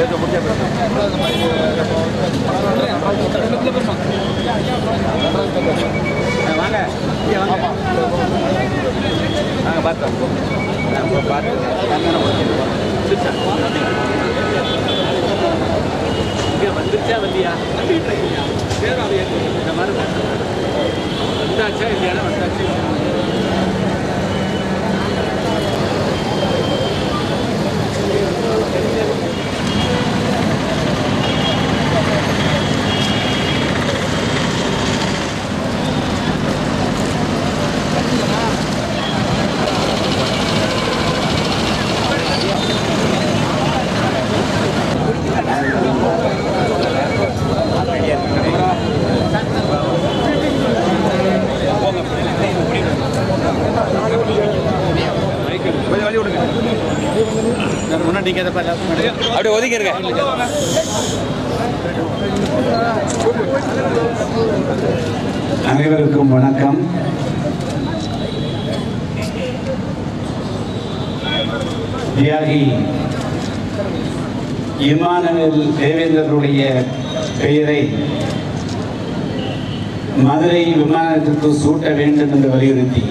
வாங்க இங்கே வாங்க நாங்கள் பார்த்தோம் நம்ம பார்த்து இங்கே வந்துருச்சா வந்தியா இந்த மாதிரி வந்தாச்சா இல்லையா வந்தாச்சு கொஞ்சம் வழி விடுங்க முன்னாடி நிற்காதப்பா அப்படியே ஒதுங்கிருங்க அனைவருக்கும் வணக்கம் தியாகி இமானுவேல் தேவேந்திரருடைய பெயரை மதுரை விமானத்திற்கு சூட்ட வேண்டும் என்று வலியுறுத்தி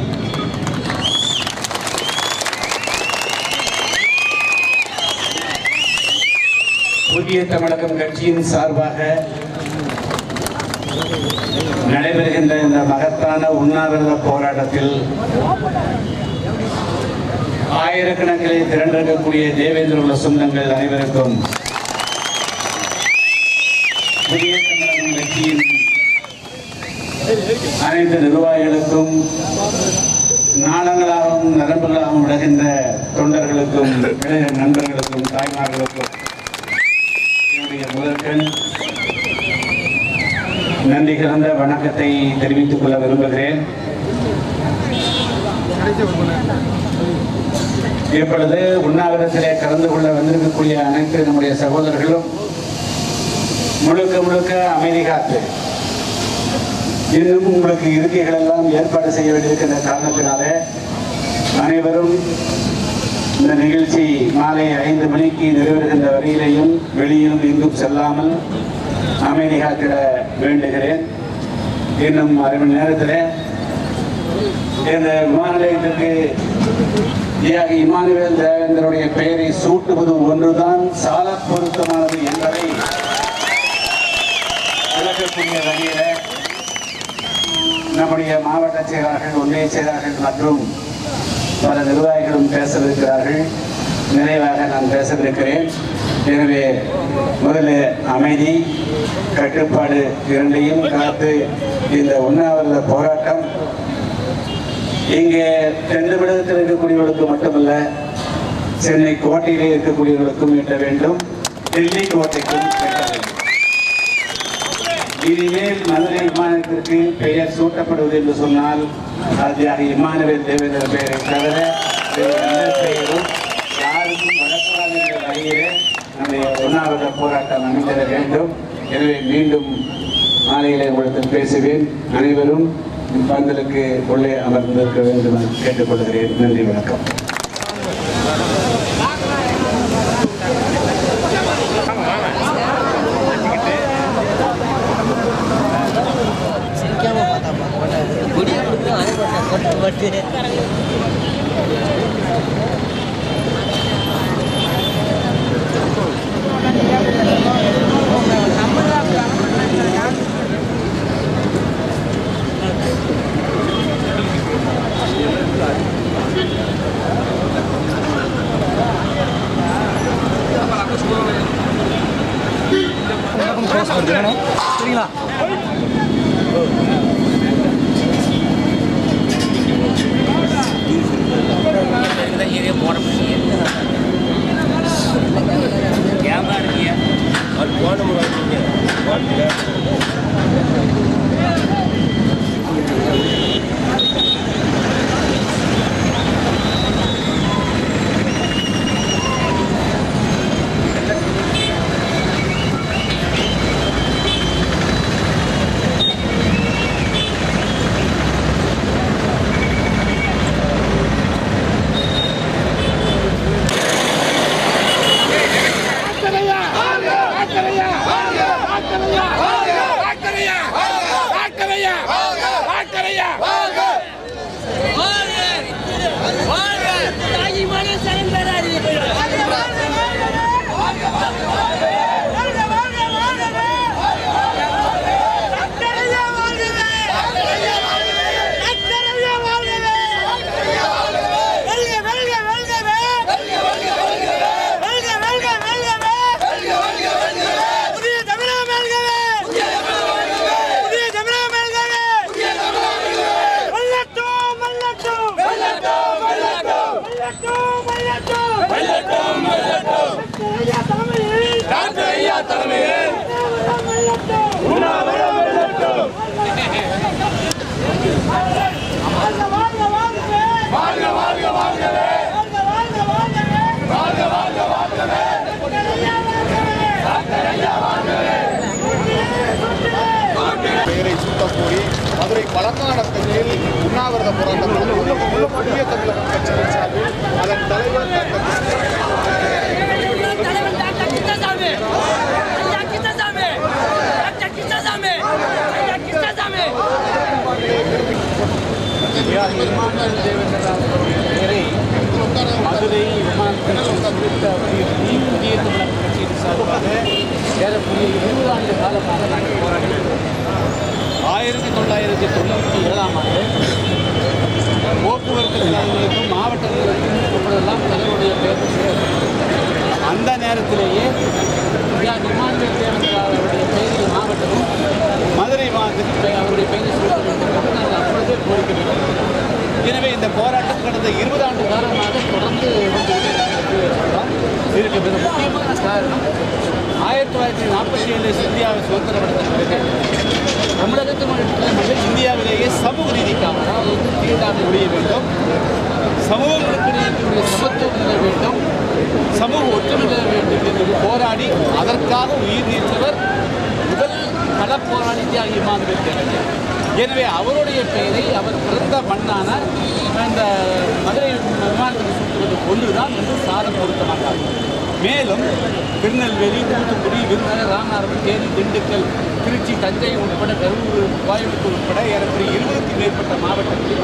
புதிய தமிழகம் கட்சியின் சார்பாக நடைபெறுகின்ற இந்த மகத்தான உண்ணாவிரத போராட்டத்தில் ஆயிரக்கணக்கிலே திரண்டிருக்கக்கூடிய தேவேந்திர குல சொந்தங்கள் அனைவருக்கும் புதிய தமிழகம் கட்சியின் அனைத்து நிர்வாகிகளுக்கும் நாளங்களாகவும் நரம்புகளாகவும் விடுகின்ற தொண்டர்களுக்கும் இளைய நண்பர்களுக்கும் தாய்மார்களுக்கும் என்னுடைய முதற்கண் நன்றி கலந்த வணக்கத்தை தெரிவித்துக் கொள்ள விரும்புகிறேன் இப்பொழுது உண்ணாவிரத்திலே கலந்து கொள்ள வந்திருக்கக்கூடிய அனைத்து நம்முடைய சகோதரர்களும் முழுக்க முழுக்க அமைதி காத்து இன்னும் உங்களுக்கு இருக்கைகள் எல்லாம் ஏற்பாடு செய்ய வேண்டியிருக்கின்ற காரணத்தினாலே அனைவரும் இந்த நிகழ்ச்சி மாலை ஐந்து மணிக்கு நிறைவேறுகின்ற வரையிலேயும் வெளியிலும் எங்கும் செல்லாமல் அமைதி காத்திட வேண்டுகிறேன் இன்னும் அரை மணி நேரத்தில் இந்த விமான நிலையத்திற்கு தியாகி இமானுவேல் தேவேந்தருடைய பெயரை சூட்டுவது ஒன்றுதான் சால பொருத்தமானது என்பதை விளக்கக்கூடிய வகையில் நம்முடைய மாவட்ட செயலாளர்கள் ஒன்றிய செயலாளர்கள் மற்றும் பல நிர்வாகிகளும் பேசவிருக்கிறார்கள் நிறைவாக நான் பேசவிருக்கிறேன் எனவே முதல்ல அமைதி கட்டுப்பாடு இரண்டையும் காத்து இந்த உண்ணாவிரத போராட்டம் இங்கே தென் தமிழகத்தில் இருக்கக்கூடியவர்களுக்கு மட்டுமல்ல சென்னை கோட்டையிலே இருக்கக்கூடியவர்களுக்கும் எட்ட வேண்டும் டெல்லி கோட்டைக்கும் எட்ட வேண்டும் இனிமேல் மதுரை விமானத்திற்கு பெயர் சூட்டப்படுவது என்று சொன்னால் அது தியாகி இமானுவேல் தேவேந்திர பெயரை தவிர வேறு எந்த பெயரும் யாருக்கும் வழக்காத என்ற வகையிலே நம்முடைய உண்ணாவிரத போராட்டம் அமைந்திட வேண்டும் எனவே மீண்டும் மாலையிலே உங்களுக்கு பேசுவேன் அனைவரும் பந்தலுக்கு உள்ளே அமர்ந்திருக்க வேண்டும் என கேட்டுக்கொள்கிறேன் நன்றி வணக்கம் சிரிக்காம பார்த்தாப்பா குடிய கொடுத்து அதே போட்டு போட்டு சரிங்களா ஏரியா போட முடியும் கேமரா இருக்கீங்க அது போட முடியாது ஆ வடமாகாண பகுதியில் உண்ணாவிரத போராட்டம் நடந்தது. புதிய தமிழகம் கட்சியின் சார்பில் அதன் தலைவர் டாக்டர் தலைவன் டாக்டர் கிருஷ்ணசாமி ஐயா கிருஷ்ணசாமி டாக்டர் கிருஷ்ணசாமி ஐயா கிருஷ்ணசாமி மதுரை விமானத்தில் குறித்த உயர்த்தி புதிய தமிழக கட்சியின் சார்பாக ஏறக்குறைய இருபது ஆண்டு காலமாக நாங்கள் போராடி வருகிறோம். ஆயிரத்தி தொள்ளாயிரத்தி தொண்ணூற்றி ஏழாம் ஆண்டு போக்குவரத்து கழகங்களுக்கும் மாவட்டங்களுக்கும் இப்பொழுதெல்லாம் தலைவருடைய பேர் சேரும். அந்த நேரத்திலேயே ஐயா விமானங்கள் தேவன் அவருடைய பெயரில் மாவட்டமும் மதுரை மாவட்டத்தில் பெ- அவருடைய பெயரை சூட்ட வேண்டும் என்று நாங்கள் அப்பொழுதே கோரிக்கை வைத்தோம். எனவே இந்த போராட்டம் கடந்த இருபது ஆண்டு காலமாக தொடர்ந்து வந்து இதுக்கு மிக முக்கியமான காரணம் ஆயிரத்தி தொள்ளாயிரத்தி நாற்பத்தி ஏழு இந்தியாவை சுதந்திரப்படுத்த பிறகு தமிழகத்தில் மட்டுமல்ல இந்தியாவிலேயே சமூக நீதிக்காக அதாவது வந்து தீண்டாமை ஒழிய வேண்டும் சமூகங்களுக்கு இருக்கக்கூடிய சமத்துவம் நிலை வேண்டும் சமூக ஒற்றுமை நிலை வேண்டும் என்று போராடி அதற்காக உயிர் நீத்தவர் முதல் கள போராளி தியாகி இமானுவேல் தேவன் எனவே அவருடைய பெயரை அவர் பிறந்த மண்ணான இந்த மதுரை விமானத்தில் சுற்றுவது ஒன்றுதான் என்று சாதம் பொருத்தமாட்டார் மேலும் திருநெல்வேலி தூத்துக்குடி விருதுநகர் ராமநாதபுரம் தேனி திண்டுக்கல் திருச்சி தஞ்சை உட்பட கரூர் கோயம்புத்தூர் உட்பட ஏறக்குறைய இருபதுக்கு மேற்பட்ட மாவட்டங்களில்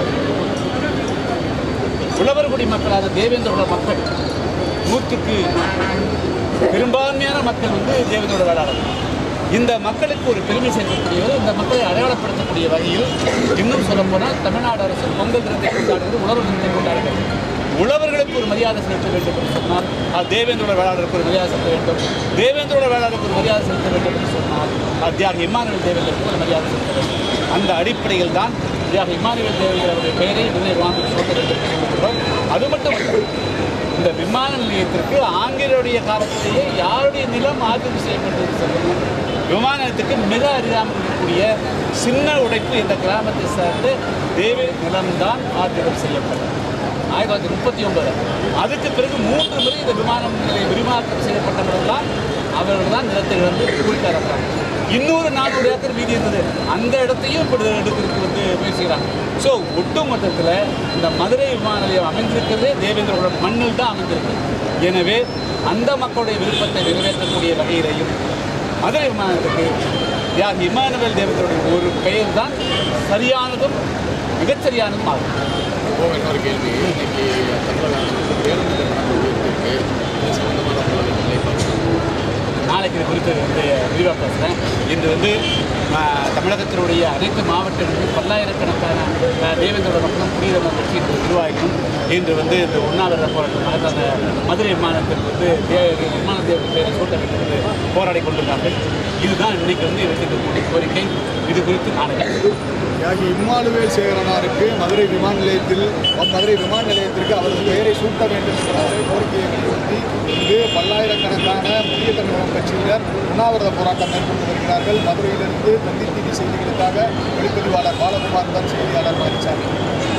உழவர்குடி மக்களான தேவேந்திரோட மக்கள் நூற்றுக்கு பெரும்பான்மையான மக்கள் வந்து தேவேந்திரோட வேளாளர் இந்த மக்களுக்கு ஒரு பெருமை சேர்க்கக்கூடியவர் இந்த மக்களை அடையாளப்படுத்தக்கூடிய வகையில் இன்னும் சொல்லப்போனால் தமிழ்நாடு அரசு பொங்கல் தினத்தை கொண்டாடுகிறது உழவர் தினத்தை கொண்டாடுகிறது உழவர்களுக்கு ஒரு மரியாதை செலுத்த வேண்டும் என்று சொன்னால் அது தேவேந்திரோட வேளாளருக்கு ஒரு மரியாதை செலுத்த வேண்டும் தேவேந்திரோட வேளாளருக்கு ஒரு மரியாதை செலுத்த வேண்டும் என்று சொன்னால் அது தியாக இம்மானுவல் தேவேந்தருக்கு ஒரு மரியாதை செலுத்த வேண்டும் அந்த அடிப்படையில் தான் தியாக இம்மானுவல் தேவேந்தர் அவருடைய பெயரை விருதை வாங்கி சோட்ட வேண்டும் என்று சொல்கிறோம் அது மட்டும் இந்த விமான நிலையத்திற்கு ஆங்கிலேயருடைய காலத்திலேயே யாருடைய நிலம் ஆக்கிரமி செய்யப்பட்டது சொல்லணும் விமான நிலையத்துக்கு மிக அருகாமல் இருக்கக்கூடிய சின்ன உடைப்பு இந்த கிராமத்தை சார்ந்து தேவி நிலம்தான் ஆக்கிரமம் செய்யப்பட்டது ஆயிரத்தி தொள்ளாயிரத்தி முப்பத்தி ஒன்பது அதுக்கு பிறகு மூன்று முறை இந்த விமானம் நிலையம் விரிவாக்கம் செய்யப்பட்டவர்கள்தான் அவர்கள் தான் நிலத்தை வந்து குறித்தார்கள் இன்னொரு நானூறு ஏக்கர் மீதி இருந்தது அந்த இடத்தையும் இப்படி எடுக்கிறதுக்கு வந்து முயற்சிக்கிறாங்க ஸோ ஒட்டு மொத்தத்தில் இந்த மதுரை விமான நிலையம் அமைந்திருக்கிறதே தேவேந்திரோட மண்ணில் தான் அமைந்திருக்கு எனவே அந்த மக்களுடைய விருப்பத்தை நிறைவேற்றக்கூடிய வகையிலையும் மதுரை விமானத்துக்கு யார் இமானுவேல் தேவேந்திரோட ஒரு பெயர் தான் சரியானதும் மிகச்சரியானதும் ஆகும் இப்போ இன்னொரு கேள்வி இன்னைக்கு தமிழக அரசு பேருந்து கட்டணம் உயர்த்திருக்கு இது சம்பந்தமான உங்களுடைய நிலைப்பாடு நாளைக்கு இது குறித்து வந்து விரிவாக பேசுகிறேன் இன்று வந்து ஆ, தமிழகத்தினுடைய அனைத்து மாவட்டங்களிலும் பல்லாயிரக்கணக்கான ஆ, தேவேந்திரோட மக்களும் குடியுரிமை கட்சி நிர்வாகிகளும் இன்று வந்து இந்த உண்ணாவிரத போராட்டமாக அந்த மதுரை விமானத்திற்கு வந்து தே- விமான தேவன் பேரை சூட்ட வேண்டும் என்று போராடி கொண்டிருக்கார்கள் இதுதான் இன்னைக்கு வந்து எடுத்துக்கக்கூடிய கோரிக்கை இது குறித்து நாளைக்கு தியாகி இம்மானுவேல் சேகரனாருக்கு மதுரை விமான நிலையத்தில் மதுரை விமான நிலையத்திற்கு அவரது பெயரை சூட்ட வேண்டும் என்ற கோரிக்கையை வலியுறுத்தி இங்கு பல்லாயிரக்கணக்கான புதிய தமிழகம் கட்சியினர் உண்ணாவிரத போராட்டம் மேற்கொண்டு வருகிறார்கள் மதுரையிலிருந்து தந்தி டிவி செய்திகளுக்காக ஒளிப்பதிவாளர் பாலகுமார் தான் செய்தியாளர் பழனிசாமி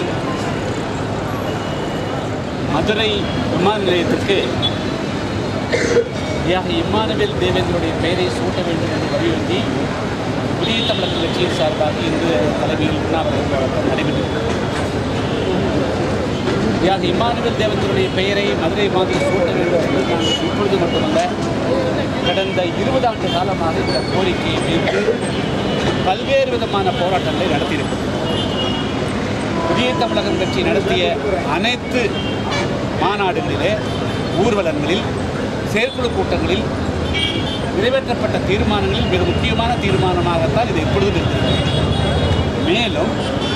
மதுரை விமான நிலையத்திற்கு தியாக இம்மானுவேல் தேவேந்திரோடைய பெயரை சூட்ட வேண்டும் என்று வலியுறுத்தி புதிய தமிழக கட்சியின் சார்பாக இன்று தலைமையில் உண்ணாவிரத போராட்டம் நடைபெற்றது தியாக இம்மானுவேல் தேவேந்திரோடைய பெயரை மதுரை மாதிரி சூட்ட வேண்டும் என்று நாங்கள் இப்பொழுது மட்டுமல்ல கடந்த இருபது ஆண்டு காலமாக இந்த கோரிக்கையை வைத்து பல்வேறு விதமான போராட்டங்களை நடத்தியிருக்கிறோம் புதிய தமிழகம் கட்சி நடத்திய அனைத்து மாநாடுகளிலே ஊர்வலங்களில் செயற்குழு கூட்டங்களில் நிறைவேற்றப்பட்ட தீர்மானங்களில் மிக முக்கியமான தீர்மானமாகத்தான் இது எப்பொழுதும் இருக்கிறது மேலும்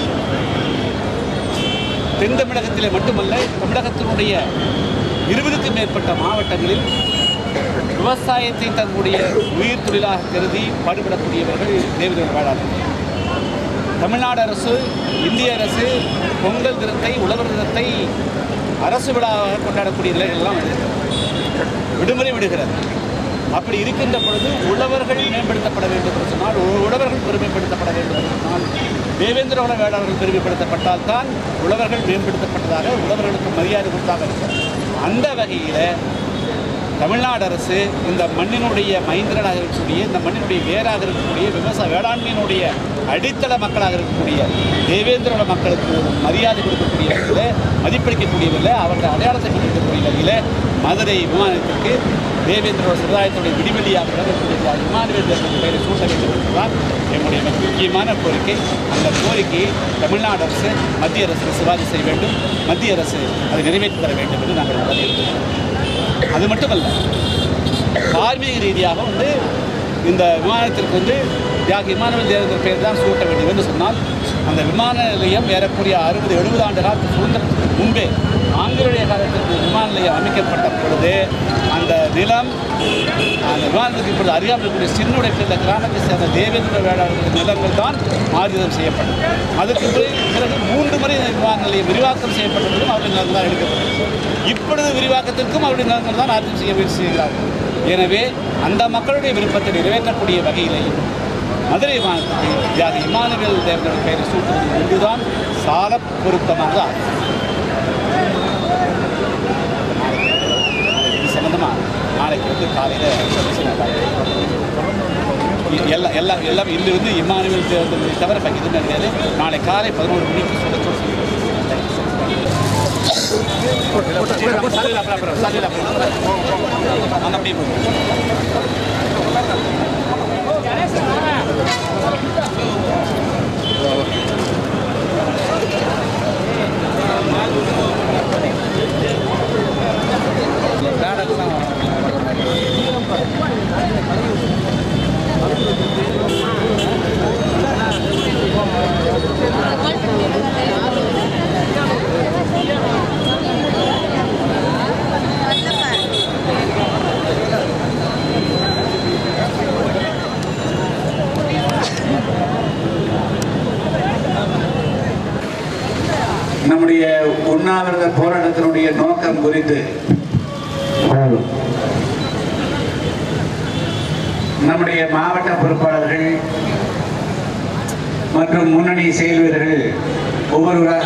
தென் தமிழகத்திலே மட்டுமல்ல தமிழகத்தினுடைய இருபதுக்கும் மேற்பட்ட மாவட்டங்களில் விவசாயத்தை தன்னுடைய உயிர் தொழிலாக கருதி பாடுபடக்கூடியவர்கள் தேவதேவ வேளாளர்கள் தமிழ்நாடு அரசு இந்திய அரசு பொங்கல் தினத்தை உழவர் தினத்தை அரசு விழாவாக கொண்டாடக்கூடிய நிலைகள்லாம் வந்து விடுமுறை விடுகிறது அப்படி இருக்கின்ற பொழுது உழவர்கள் மேம்படுத்தப்பட வேண்டும் என்று சொன்னால் உ- உழவர்கள் பெருமைப்படுத்தப்பட வேண்டும் என்று சொன்னால் தேவேந்திரோட வேளாளர்கள் பெருமைப்படுத்தப்பட்டால் தான் உழவர்கள் மேம்படுத்தப்பட்டதாக உழவர்களுக்கு மரியாதை கொடுத்தாக இருக்கும் அந்த வகையில் தமிழ்நாடு அரசு இந்த மண்ணினுடைய மைந்திரனாக இருக்கக்கூடிய இந்த மண்ணினுடைய வேராக இருக்கக்கூடிய விவசாய வேளாண்மையினுடைய அடித்தள மக்களாக இருக்கக்கூடிய தேவேந்திரோட மக்களுக்கு ஒரு மரியாதை கொடுக்கக்கூடிய வகையில் மதிப்பளிக்கக்கூடிய வகையில் அவர்கள் அடையாளத்தை கொடுக்கக்கூடிய வகையில் மதுரை விமானத்திற்கு தேவேந்திரோட சமுதாயத்துடைய விடிவெளியாக விளங்கக்கூடிய விமானவேல் தேவன் பெயரை சூட்ட வேண்டும் என்பதுதான் என்னுடைய மிக முக்கியமான கோரிக்கை அந்த கோரிக்கையை தமிழ்நாடு அரசு மத்திய அரசு சிவாஜி செய்ய வேண்டும் மத்திய அரசு அதை நிறைவேற்றி தர வேண்டும் என்று நாங்கள் வலியுறுத்துகிறோம் அது மட்டுமல்ல தார்மீக ரீதியாக வந்து இந்த விமானத்திற்கு வந்து தியாக விமானவில் தேவதர் பெயர் தான் சூட்ட வேண்டும் என்று சொன்னால் அந்த விமான நிலையம் ஏறக்குறைய அறுபது எழுபது ஆண்டு காலத்து சுதந்திரத்துக்கு முன்பே ஆங்கிலேய காலத்திற்கு விமான நிலையம் அமைக்கப்பட்ட பொழுது அந்த நிலம் அந்த விமானத்துக்கு இப்பொழுது அறியாமல் இருக்கக்கூடிய சின்னுடைய இந்த கிராமத்தை சேர்ந்த தேவேந்திர வேளாளர்கள் நிலங்கள் தான் ஆயுதம் செய்யப்பட்டது அதற்கு பிறகு பிறகு மூன்று முறை இந்த விமான நிலையம் விரிவாக்கம் செய்யப்பட்டதும் அவருடைய நிலங்கள் தான் எடுக்கப்பட்டது இப்பொழுது விரிவாக்கத்திற்கும் அவருடைய நிலங்கள் தான் ஆயுதம் செய்ய முயற்சி செய்கிறார்கள் எனவே அந்த மக்களுடைய விருப்பத்தை நிறைவேற்றக்கூடிய வகையிலே மதுரை விமானத்துக்கு தியாக இமானுவேல் தேவனுடைய பெயரை சூட்டுவது ஒன்றுதான் சால பொருத்தமாக ஆகும். இது சம்பந்தமாக நாளைக்கு வந்து காலையில் எல்லாம் எல்லாம் எல்லாம் இங்கிருந்து இமானுவேல் தேவதை தவிர இப்போ எதுவுமே கிடையாது நாளை காலை பதினோரு மணிக்கு சொல்ல சொல்லி அங்கே அப்படியே போகும் நம்முடைய உண்ணாவிரத போராட்டத்தினுடைய நோக்கம் குறித்து நம்முடைய மாவட்ட பொறுப்பாளர்கள் மற்றும் முன்னணி செயல் வீரர்கள் ஒவ்வொருவராக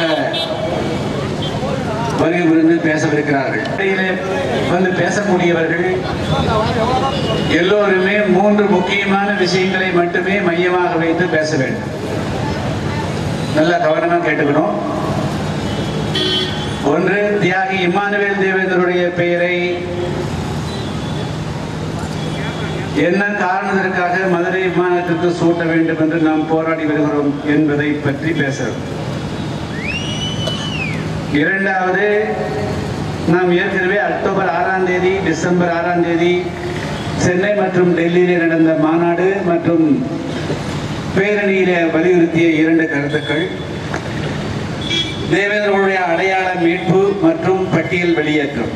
வருகை புரிந்து பேசவிருக்கிறார்கள் இடையிலே வந்து பேசக்கூடியவர்கள் எல்லோருமே மூன்று முக்கியமான விஷயங்களை மட்டுமே மையமாக வைத்து பேச வேண்டும் நல்லா கவனமா கேட்டுக்கணும் ஒன்று தியாகி இம்மானுவேல் தேவேந்தருடைய பெயரை என்ன காரணத்திற்காக மதுரை விமானத்திற்கு சூட்ட வேண்டும் என்று நாம் போராடி வருகிறோம் என்பதை பற்றி பேசுகிறோம் இரண்டாவது நாம் ஏற்கனவே அக்டோபர் ஆறாம் தேதி டிசம்பர் ஆறாம் தேதி சென்னை மற்றும் டெல்லியிலே நடந்த மாநாடு மற்றும் பேரணியிலே வலியுறுத்திய இரண்டு கருத்துக்கள் தேவேந்திரனுடைய அடையாள மீட்பு மற்றும் பட்டியல் வெளியேற்றம்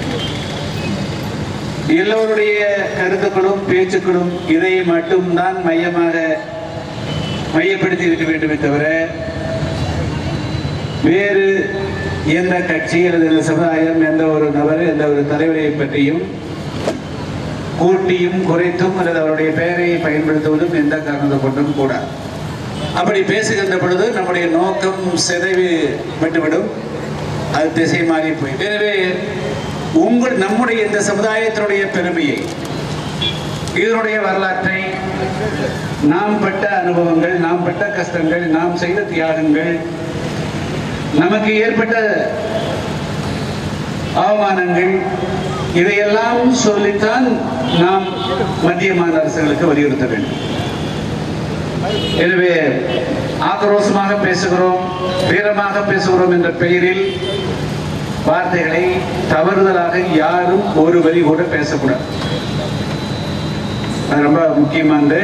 எல்லோருடைய கருத்துக்களும் பேச்சுக்களும் இதை மட்டும்தான் மையமாக மையப்படுத்தி இருக்க வேண்டுமே தவிர வேறு எந்த கட்சி அல்லது எந்த சமுதாயம் எந்த ஒரு நபர் எந்த ஒரு தலைவரை பற்றியும் கூட்டியும் குறைத்தும் அல்லது அவருடைய பெயரை பயன்படுத்துவதும் எந்த காரணத்தை கொண்டும் கூடாது அப்படி பேசுகின்ற பொழுது நம்முடைய நோக்கம் சிதைவு விட்டுவிடும் அது திசை மாறி போய் எனவே உங்கள் நம்முடைய இந்த சமுதாயத்தினுடைய பெருமையை இதனுடைய வரலாற்றை நாம் பட்ட அனுபவங்கள் நாம் பட்ட கஷ்டங்கள் நாம் செய்த தியாகங்கள் நமக்கு ஏற்பட்ட அவமானங்கள் இதையெல்லாம் சொல்லித்தான் நாம் மத்திய மாநில அரசுகளுக்கு வலியுறுத்த வேண்டும் எனவே ஆக்ரோஷமாக பேசுகிறோம் வீரமாக பேசுகிறோம் என்ற பெயரில் வார்த்தைகளை தவறுதலாக யாரும் ஒரு வரி கூட பேசக்கூடாது அது ரொம்ப முக்கியமானது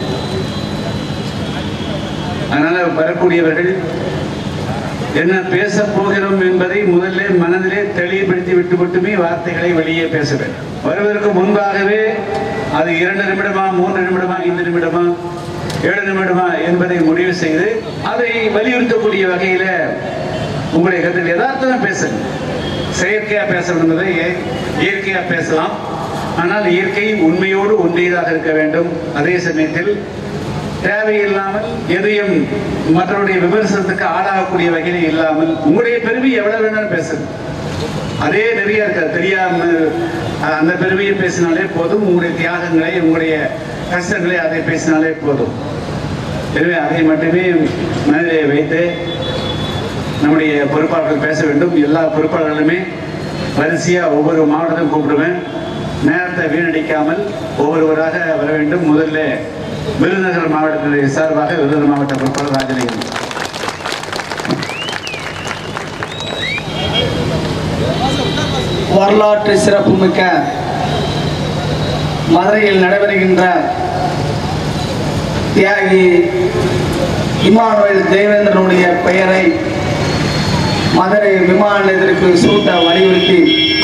அதனால வரக்கூடியவர்கள் என்ன பேச போகிறோம் என்பதை முதல்ல மனதிலே தெளிவுபடுத்தி விட்டு மட்டுமே வார்த்தைகளை வெளியே பேச வேண்டும் வருவதற்கு முன்பாகவே அது இரண்டு நிமிடமா மூன்று நிமிடமா ஐந்து நிமிடமா ஏழு நிமிடமா என்பதை முடிவு செய்து அதை வலியுறுத்தக்கூடிய வகையில உங்களுடைய கருத்தில் யதார்த்தமா பேசுங்க செயற்கையா பேசணும் என்பதை இய- இயற்கையா பேசலாம் ஆனால் இயற்கை உண்மையோடு ஒன்றியதாக இருக்க வேண்டும் அதே சமயத்தில் தேவையில்லாமல் எதையும் மற்றவருடைய விமர்சனத்துக்கு ஆளாகக்கூடிய வகையில் இல்லாமல் உங்களுடைய பெருமை எவ்வளவு வேணாலும் பேசுங்க அதே நிறைய இருக்காது தெரியாம அஹ், அந்த பெருமையை பேசினாலே போதும் உங்களுடைய தியாகங்களை உங்களுடைய கஷ்டங்களை அதை பேசினாலே போதும் எனவே அதை மட்டுமே மனதிலே வைத்து நம்முடைய பொறுப்பாளர்கள் பேச வேண்டும் எல்லா பொறுப்பாளர்களுமே வரிசையாக ஒவ்வொரு மாவட்டத்தையும் கூப்பிடுவேன் நேரத்தை வீணடிக்காமல் ஒவ்வொருவராக வர வேண்டும் முதல்ல விருதுநகர் மாவட்டத்தினுடைய சார்பாக விருதுநகர் மாவட்ட பொறுப்பாளர் ராஜலிங்கம் வரலாற்று சிறப்புமிக்க மதுரையில் நடைபெறுகின்ற தியாகி இமானுவேல் தேவேந்திரனுடைய பெயரை மதுரை விமான நிலையத்திற்கு சூட்ட வலியுறுத்தி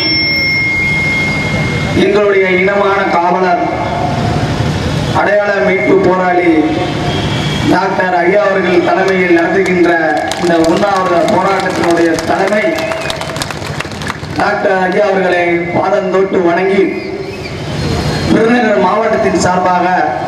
எங்களுடைய இனமான காவலர் அடையாள மீட்பு போராளி டாக்டர் ஐயா அவர்கள் தலைமையில் நடத்துகின்ற இந்த உண்ணாவிரத போராட்டத்தினுடைய தலைமை டாக்டர் ஐயா அவர்களை பாதம் தொட்டு வணங்கி விருதுநகர் மாவட்டத்தின் சார்பாக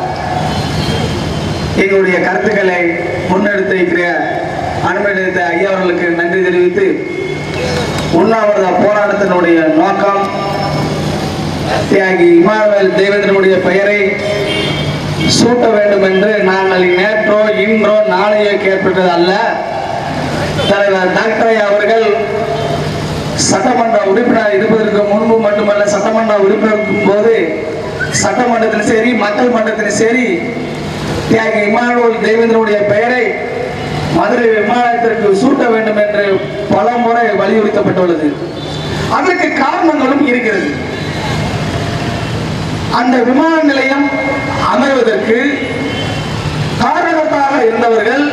எங்களுடைய கருத்துக்களை முன்னெடுத்து வைக்கிற அனுமதித்த ஐயா அவர்களுக்கு நன்றி தெரிவித்து உண்ணாவிரத போராட்டத்தினுடைய நோக்கம் தியாகி இமானுவேல் தேவேந்திரனுடைய பெயரை சூட்ட வேண்டும் என்று நாங்கள் நேற்றோ இன்றோ நாளையோ கேட்பது அல்ல தலைவர் டாக்டர் ஐயா அவர்கள் சட்டமன்ற உறுப்பினர் இருப்பதற்கு முன்பு மட்டுமல்ல சட்டமன்ற உறுப்பினர் இருக்கும் போது சட்டமன்றத்தில் சரி மக்கள் மன்றத்தில் சரி தியாகி இமானுவல் தேவேந்திரனுடைய பெயரை மதுரை விமானத்திற்கு சூட்ட வேண்டும் என்று பல முறை வலியுறுத்தப்பட்டுள்ளது அதற்கு காரணங்களும் இருக்கிறது அந்த விமான நிலையம் அமைவதற்கு காரணத்தாக இருந்தவர்கள்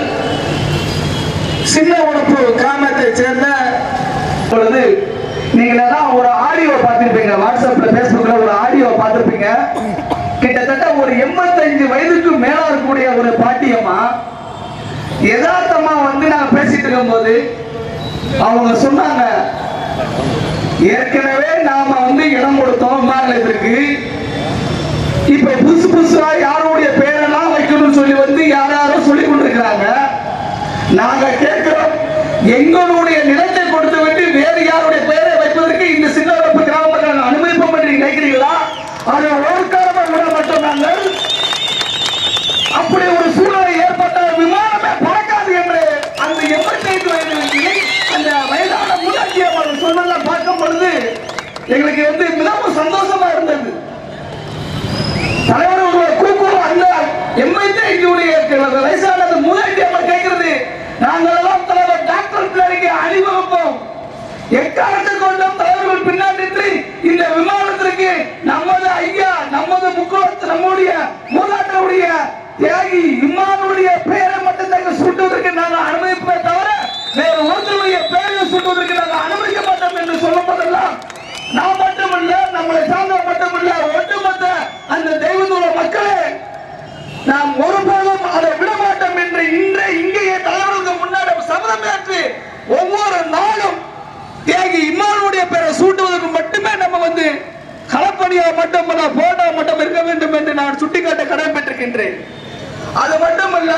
சின்ன உடப்பு கிராமத்தை சேர்ந்த பொழுது நீங்க எல்லாம் ஒரு ஆடியோ பார்த்திருப்பீங்க வாட்ஸ்அப்ல பேஸ்புக்ல ஒரு ஆடியோ பார்த்திருப்பீங்க கிட்டத்தட்ட ஒரு எண்பத்தஞ்சு வயதுக்கு மேல இருக்கக்கூடிய ஒரு பாட்டியம்மா யதார்த்தமா வந்து நாங்க பேசிட்டு இருக்கும்போது அவங்க சொன்னாங்க ஏற்கனவே நாம வந்து இடம் கொடுத்தோம் மாநிலத்திற்கு இப்ப புதுசு புதுசா யாருடைய பேரெல்லாம் வைக்கணும்னு சொல்லி வந்து யார் யாரும் சொல்லி கொண்டிருக்கிறாங்க நாங்க கேட்கிறோம் எங்களுடைய நிலத்தை கொடுத்து விட்டு வேறு யாருடைய பெயரை வைப்பதற்கு இந்த சின்னவரப்பு கிராம மக்கள் அனுமதிப்போம் என்று நீங்க நினைக்கிறீங்களா அதை ஒரு காரணம் விட மட்டும் நாங்கள் அப்படி ஒரு சூழ்நிலை ஏற்பட்ட விமானமே பறக்காது என்று அந்த எண்பத்தி ஐந்து வயது இளை- அந்த வயதான முன்னாடி அவர் சொன்னதெல்லாம் பார்க்கும் பொழுது எங்களுக்கு வந்து மிகவும் சந்தோஷமா இருந்தது தலைவர் உங்களை கூப்பிடுவோம் அந்த எம்ஐடி எங்களுடைய வயசான அந்த மூதாட்டி அம்மா கேட்கிறது நாங்கள் எல்லாம் தலைவர் டாக்டர் பிள்ளைக்கு அணிவகுப்போம் எக்காலத்தை கொண்டும் தலைவர்கள் பின்னால் நின்று இந்த விமானத்திற்கு நமது ஐயா நமது முக்குளத்து நம்முடைய மூதாட்டருடைய தியாகி இம்மானுடைய பெயரை மட்டும் தாங்க சூட்டுவதற்கு நாங்கள் அனுமதிப்பே தவிர வேறு ஒருத்தருடைய பெயரை சூட்டுவதற்கு நாங்கள் அனுமதிக்க மாட்டோம் என்று சொல்லும் போதெல்லாம் நான் மட்டுமல்ல நம்மளை சார்ந்தவர் மட்டுமல்ல ஒட்டுமொத்த அந்த தெய்வத்தோட மக்களே நாம் ஒருபோதும் அதை விட மாட்டோம் என்று இன்றே இங்கேயே தலைவர்களுக்கு முன்னாடி சபதம் ஏற்று ஒவ்வொரு நாளும் தியாகி இம்மானுடைய பேரை சூட்டுவதற்கு மட்டுமே நம்ம வந்து களப்பணியா மட்டுமல்ல போட்டா மட்டும் இருக்க வேண்டும் என்று நான் சுட்டிக்காட்ட கடமைப்பட்டிருக்கின்றேன் அது மட்டுமல்ல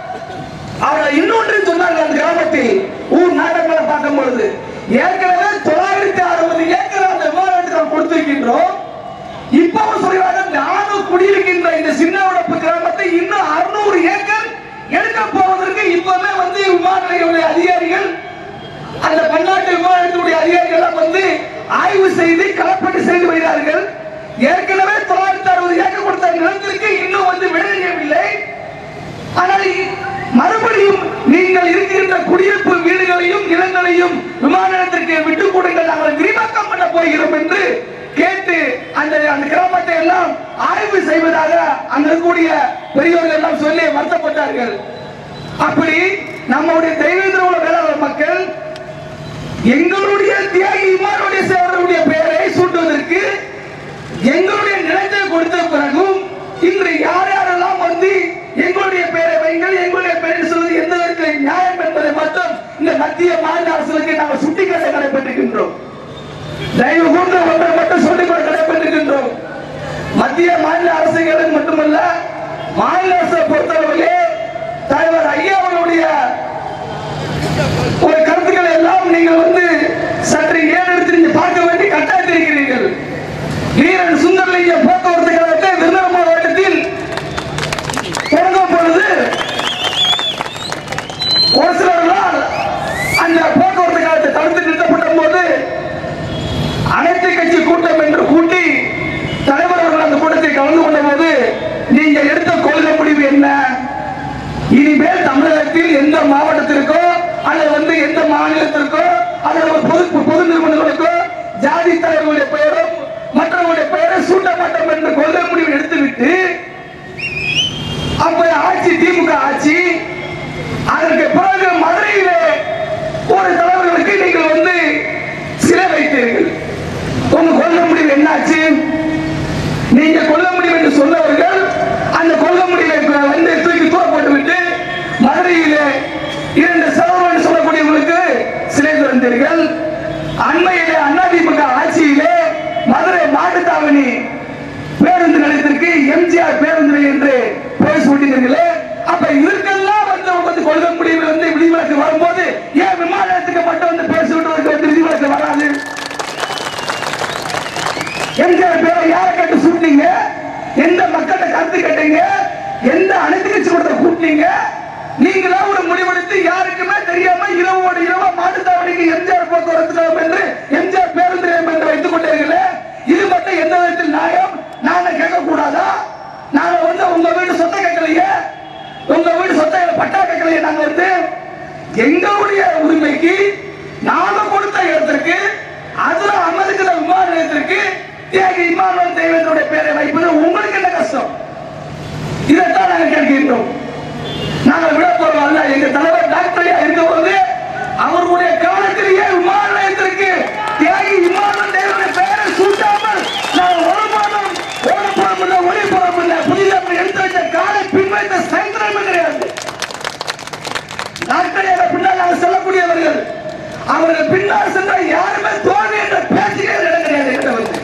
அவர் இன்னொன்று சொன்னார்கள் அந்த கிராமத்தில் ஊர் நாடகங்களை பார்க்கும் பொழுது ஏற்கனவே தொள்ளாயிரத்தி அறுபது ஏக்கர் அந்த விமானத்துக்கு நாம் கொடுத்திருக்கின்றோம் இப்பவும் சொல்கிறாங்க நானும் குடியிருக்கின்ற இந்த சின்ன உடப்பு கிராமத்தை இன்னும் அறுநூறு ஏக்கர் எடுக்க போவதற்கு இப்பவே வந்து விமான நிலைய அதிகாரிகள் அந்த பன்னாட்டு விமானத்தினுடைய அதிகாரிகள் எல்லாம் வந்து ஆய்வு செய்து கலப்பீடு செய்து வருகிறார்கள் ஏற்கனவே தொள்ளாயிரத்தி அறுபது ஏக்கர் கொடுத்த நிலத்திற்கு இன்னும் வந்து விளையவில்லை ஆனால் இ- மறுபடியும் நீங்கள் இருக்கின்ற குடியிருப்பு வீடுகளையும் நிலங்களையும் விமான நிலையத்திற்கு விட்டுக் கொடுங்கள் நாங்கள் விரிவாக்கம் பண்ண போகிறோம் என்று கேட்டு அந்த அந்த கிராமத்தை எல்லாம் ஆய்வு செய்வதாக அங்க இருக்கக்கூடிய பெரியவர்கள் எல்லாம் சொல்லி வருத்தப்பட்டார்கள் அப்படி நம்முடைய தெய்வேந்திர உள்ள வேளாளர் மக்கள் எங்களுடைய தியாகி இமானுடைய சேவருடைய பெயரை சூட்டுவதற்கு எங்களுடைய நிலத்தை கொடுத்த பிறகும் இன்று யார் யாரெல்லாம் வந்து எங்களுடைய பெயரை வைங்கள் எங்களுடைய பெயரை சொல்வது எந்த விதத்தில் நியாயம் என்பதை மட்டும் இந்த மத்திய மாநில அரசுக்கு நாங்கள் சுட்டிக்காட்ட கடைபெற்றிருக்கின்றோம் தயவு கூர்ந்து ஒன்றை மட்டும் சொல்லிக் கொள்ள கடைபெற்றிருக்கின்றோம் மத்திய மாநில அரசுகளுக்கு மட்டுமல்ல மாநில அரசை பொறுத்தளவிலே தலைவர் ஐயா அவர்களுடைய ஒரு கருத்துக்களை எல்லாம் நீங்கள் வந்து சற்று ஏறெடுத்து நீங்க பார்க்க வேண்டிய கட்டாயத்தில் இருக்கிறீர்கள் வீரன் சுந்தரலிங்க போக்குவரத்து கழகத்தை விருதுநகர் மாவட்டத்தில் தொடங்கும் பொழுது கலந்து கொண்ட போது நீங்க எடுத்த கொள்கை முடிவு என்ன இனிமேல் தமிழகத்தில் எந்த மாவட்டத்திற்கோ அல்லது வந்து எந்த மாநிலத்திற்கோ அல்லது ஒரு பொது பொது நிறுவனங்களுக்கோ ஜாதி தலைவர்களுடைய பெயரும் மற்றவர்களுடைய பெயரை சூட்ட மாட்டோம் என்ற கொள்கை முடிவு எடுத்துவிட்டு அப்ப ஆட்சி திமுக ஆட்சி அதற்கு பிறகு மதுரையிலே ஒரு தலைவர்களுக்கு நீங்கள் வந்து சிலை வைத்தீர்கள் உங்க கொள்கை முடிவு என்னாச்சு நீங்க கொல்ல முடியும் என்று சொன்னவர்கள் அந்த கொல்ல முடிவை வந்து தூக்கி தூர போட்டுவிட்டு மதுரையிலே இரண்டு செலவு சொல்லக்கூடியவர்களுக்கு சிலை திறந்தீர்கள் அண்மையிலே அதிமுக ஆட்சியிலே மதுரை மாட்டுத்தாவணி பேருந்து நிலையத்திற்கு எம்ஜிஆர் பேருந்து நிலையம் என்று பெயர் சூட்டினீர்களே அப்ப இதற்கெல்லாம் வந்து அவங்க வந்து கொள்கை முடிவு வந்து விதிவிலக்கு வரும்போது ஏன் விமான நிலையத்துக்கு மட்டும் வந்து பேர் சூட்டுவதற்கு வந்து விதிவிலக்கு வராது எம்ஜிஆர் பேரை யாரை கேட்டு சூட்டினீங்க எந்த மக்கள்கிட்ட கருத்து கேட்டீங்க எந்த அனைத்து கட்சி கூட்டத்தை கூட்டினீங்க நீங்களா ஒரு முடிவெடுத்து யாருக்குமே தெரியாம இரவோடு இரவா மாட்டுத்தாவணிக்கு எம்ஜிஆர் போக்குவரத்து கழகம் என்று எம்ஜிஆர் பேருந்து நிலையம் என்று வைத்துக் கொண்டீர்களே இது மட்டும் எந்த விதத்தில் நியாயம் நாங்க கேட்க கூடாதா நாங்க வந்து உங்க வீடு சொத்தை கேட்கலையே உங்க வீடு சொத்தை பட்டா கேட்கலையே நாங்க வந்து எங்களுடைய உரிமைக்கு நாம கொடுத்த இடத்திற்கு அதுல அமர்கிற விமான நிலையத்திற்கு தியாகி இமானுவல் தேவேந்திரோட பேரை வைப்பது உங்களுக்கு என்ன கஷ்டம் இதைத்தான் நாங்கள் கேட்கின்றோம் நாங்கள் விட போறோம் அல்ல எங்க தலைவர் டாக்டரையா இருக்கும்போது அவர்களுடைய காலத்திலேயே விமான நிலையத்திற்கு தியாகி இமானுவல் தேவனுடைய பெயரை சூட்டாமல் நாங்கள் ஒருபோதும் ஓடப்புறம் இல்லை ஒளிப்புறம் இல்லை புதிதாக எடுத்து வைத்த காலை பின்வைத்த சைத்திரமே கிடையாது டாக்டர் பின்னால் நாங்கள் சொல்லக்கூடியவர்கள் அவர்கள் பின்னால் சென்றால் யாருமே தோல்வி என்ற பேச்சுக்கே இடம் கிடையாது என்கிட்ட வந்து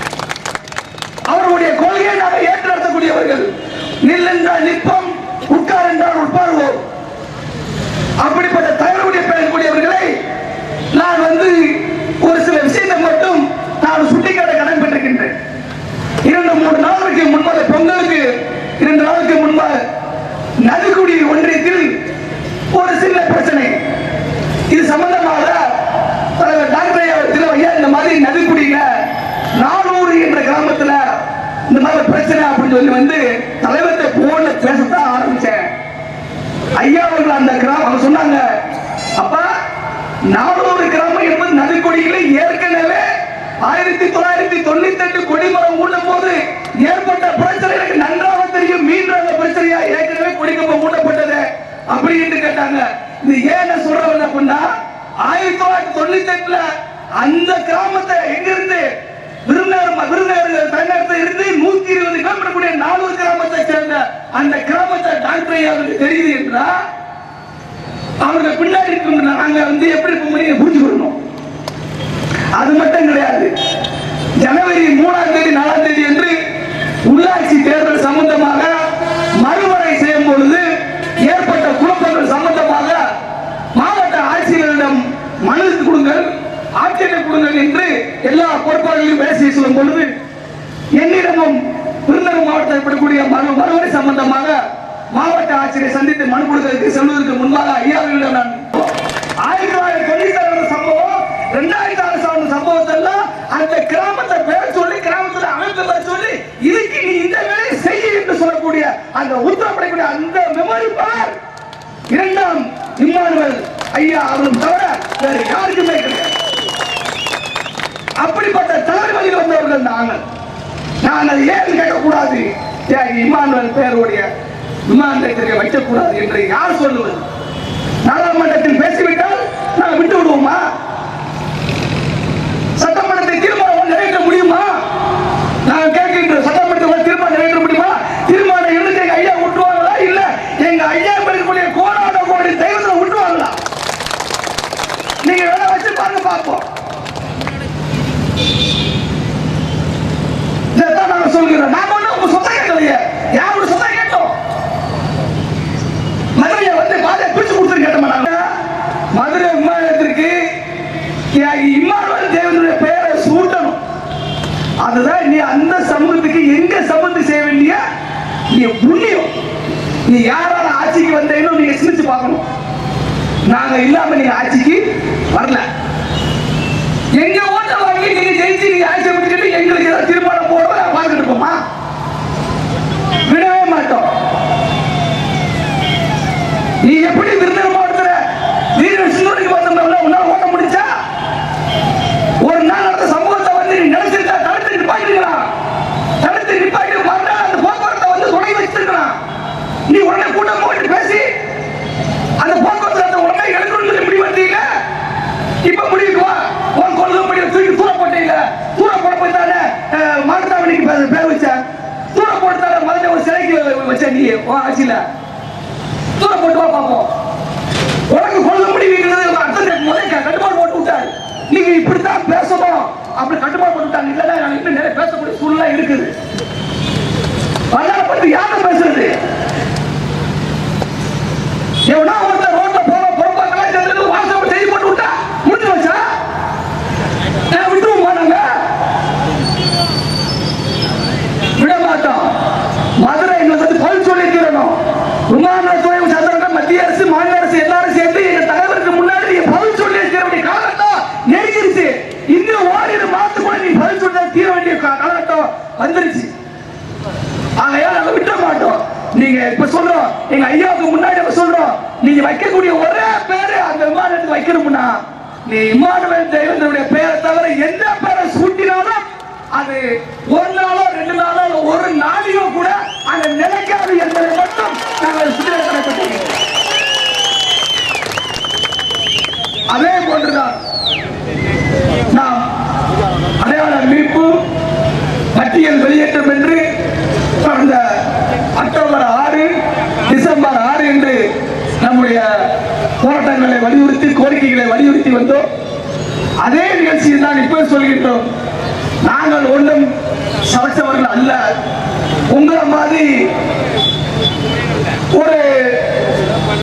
அவர்களுடைய கொள்கையை நாங்கள் ஏற்று நடத்தக்கூடியவர்கள் நில் என்றால் நிற்போம் உட்கார் என்றால் உட்காருவோம் அப்படிப்பட்ட தலைவருடைய பெறக்கூடியவர்களை நான் வந்து ஒரு சில விஷயத்தை மட்டும் நான் சுட்டிக்காட்ட கடன்பட்டிருக்கின்றேன் இரண்டு மூணு நாளுக்கு முன்பாக பொங்கலுக்கு இரண்டு நாளுக்கு முன்பாக நதிக்குடி ஒன்றியத்தில் ஒரு சின்ன பிரச்சனை இது சம்பந்தமாக தலைவர் டாக்டர் ஐயா அவர்கள் ஐயா இந்த மாதிரி நதிக்குடியில நானூறு என்ற கிராமத்துல இந்த மாதிரி பிரச்சனை அப்படின்னு சொல்லி வந்து தலைவர்கிட்ட போன்ல பேசத்தான் ஆரம்பிச்சேன் ஐயா அவர்கள் அந்த கிராமம் அவங்க சொன்னாங்க அப்பா நானூறு கிராமம் என்பது நதிக்கொடியில ஏற்கனவே ஆயிரத்தி தொள்ளாயிரத்தி தொண்ணூத்தி எட்டு கொடிமரம் ஊட்டும் போது ஏற்பட்ட பிரச்சனை எனக்கு நன்றாக தெரியும் மீண்டும் அந்த பிரச்சனையா ஏற்கனவே கொடிக்கம்பம் ஊட்டப்பட்டது அப்படி என்று கேட்டாங்க இது ஏன் நான் சொல்றேன் அப்படின்னா ஆயிரத்தி தொள்ளாயிரத்தி தொண்ணூத்தி எட்டுல அந்த கிராமத்தை எங்கிருந்து விருதுநகர் விருதுநகர் தமிழகத்தில் இருந்து நூத்தி இருபது கிலோமீட்டர் கூடிய நானூறு கிராமத்தை சேர்ந்த அந்த கிராமத்தை டாக்டர் ஐயா அவருக்கு தெரியுது என்றா அவர்கள் பின்னாடி இருக்கும் நாங்க வந்து எப்படி இருக்க முடியும் புரிஞ்சுக்கணும் அது மட்டும் கிடையாது ஜனவரி மூணாம் தேதி நாலாம் தேதி என்று உள்ளாட்சி தேர்தல் சம்பந்தமாக மறுவரை செய்யும் பொழுது ஏற்பட்ட குழப்பங்கள் சம்பந்தமாக மாவட்ட ஆட்சியரிடம் மனு கொடுங்கள் ஆட்சியரை கொடுங்கள் என்று எல்லா பொறுப்பாளர்களையும் வேலை செய்ய சொல்லும் பொழுது என்னிடமும் விருதுநகர் மாவட்டத்தில் ஏற்படக்கூடிய மறு மறுவரை சம்பந்தமாக மாவட்ட ஆட்சியரை சந்தித்து மனு கொடுக்கிறதுக்கு செல்வதற்கு முன்பாக ஐயாவிடம் நான் ஆயிரத்தி தொள்ளாயிரத்தி தொண்ணூத்தி ஆறு சம்பவம் ரெண்டாயிரத்தி ஆறு சார்ந்த சம்பவத்தெல்லாம் அந்த கிராமத்தை பேர் சொல்லி கிராமத்துல அமைப்பு பேர் சொல்லி இதுக்கு நீ இந்த வேலையை செய்ய என்று சொல்லக்கூடிய அந்த உத்தரப்படக்கூடிய அந்த மெமரி பவர் இரண்டாம் இம்மானுவல் ஐயா அவரும் தவிர வேறு யாருக்குமே கிடையாது அப்படிப்பட்ட தலைவர்கள் வந்தவர்கள் நாங்கள் நாங்கள் ஏன் கேட்கக்கூடாது தியாகி இமானுவல் பெயருடைய விமான நிலையத்திற்கு வைக்கக்கூடாது என்று யார் சொல்லுவது நாடாளுமன்றத்தில் பேசிவிட்டால் நாங்கள் விட்டு விடுவோமா சட்டமன்றத்தை தீர்மானம் நிறைவேற்ற முடியுமா நாங்கள் கேட்கின்ற சட்டமன்றத்தில் தீர்மானம் நிறைவேற்ற முடியுமா தீர்மானம் எழுதி எங்க ஐயா விட்டுவாங்களா இல்ல எங்க ஐயா இருக்கக்கூடிய கோடான கோடி தெய்வத்தை விட்டுவாங்களா நீங்க வேணா வச்சு பாருங்க பார்ப்போம் இதைத்தான் நாங்க சொல்கிறோம் நாம ஒண்ணும் உங்க சொத்தை கேட்கலையே யாரோட சொத்தை கேட்டோம் மதுரையை வந்து பாதை பிரிச்சு கொடுத்துரு கேட்டோம் நாங்க மதுரை விமானத்திற்கு இம்மானுவல் தேவனுடைய பெயரை சூட்டணும் அதுதான் நீ அந்த சமூகத்துக்கு எங்க சமூகத்தை செய்ய வேண்டிய நீ புண்ணியம் நீ யாரால ஆட்சிக்கு வந்தேன்னு நீங்க சிந்திச்சு பார்க்கணும் நாங்க இல்லாம நீங்க ஆட்சிக்கு வரல எங்க ஓட்ட வாங்கி நீங்க ஜெயிச்சு நீங்க ஆட்சி அமைச்சுக்கிட்டு எங்களுக்கு ஏதாவது தீர்மானம் போடுறத நாங்க பார்த்துட்டு இருப்போமா நீ உன் ஆட்சியில தூர போட்டு வா பார்ப்போம் உனக்கு கொள்ள முடியுங்கிறது அர்த்தம் முதல் கட்டுப்பாடு போட்டு விட்டாரு நீங்க இப்படித்தான் பேசணும் அப்படி கட்டுப்பாடு போட்டு விட்டாங்க இல்லைன்னா நாங்க இன்னும் நிறைய பேசக்கூடிய சூழ்நிலை இருக்குது அதனால பத்தி யாரும் பேசுறது எவனா ஒருத்தர் ரோட்ல போற பொறுப்பாக்கெல்லாம் சேர்ந்து வாட்ஸ்அப் செய்தி போட்டு விட்டா முடிஞ்சு வச்சா நான் விட்டுருவோமா நாங்க விட மாட்டோம் மதுரை எங்களுக்கு வந்து பதில் சொல்லி தீரணும் விமானத்துறை சந்திரன் மத்திய அரசு மாநில அரசு எல்லாரும் சேர்ந்து எங்க தலைவருக்கு முன்னாடி நீங்க பதில் சொல்லி தீர வேண்டிய காலகட்டம் நெருங்கிருச்சு இன்னும் ஓரிரு மாதத்துக்குள்ள நீ பதில் சொல்லி தீர வேண்டிய கா- காலகட்டம் வந்துருச்சு ஆகையால் நாங்க விட மாட்டோம் நீங்க இப்ப சொல்றோம் எங்க ஐயாவுக்கு முன்னாடி நம்ம சொல்றோம் நீங்க வைக்கக்கூடிய ஒரே பேரு அந்த விமானத்துக்கு வைக்கணும்னா நீ இமானுவேல் தேவேந்திரனுடைய பெயரை தவிர எந்த பேரை சூட்டினாலும் அது ஒரு நாளோ ரெண்டு நாளோ இல்ல ஒரு நாளையோ கூட அங்க நிலைக்காது என்பதை மட்டும் நாங்கள் சுட்டிக்காட்டப்பட்டிருக்கிறோம் அதே போன்றுதான் நாம் அடையாள மீட்பு பட்டியல் வெளியேற்றம் என்று கடந்த அக்டோபர் ஆறு டிசம்பர் ஆறு என்று நம்முடைய போராட்டங்களை வலியுறுத்தி கோரிக்கைகளை வலியுறுத்தி வந்தோம் அதே நிகழ்ச்சியில் தான் இப்ப சொல்கின்றோம் நாங்கள் ஒன்றும் சமைச்சவர்கள் அல்ல உங்களை மாதிரி ஒரு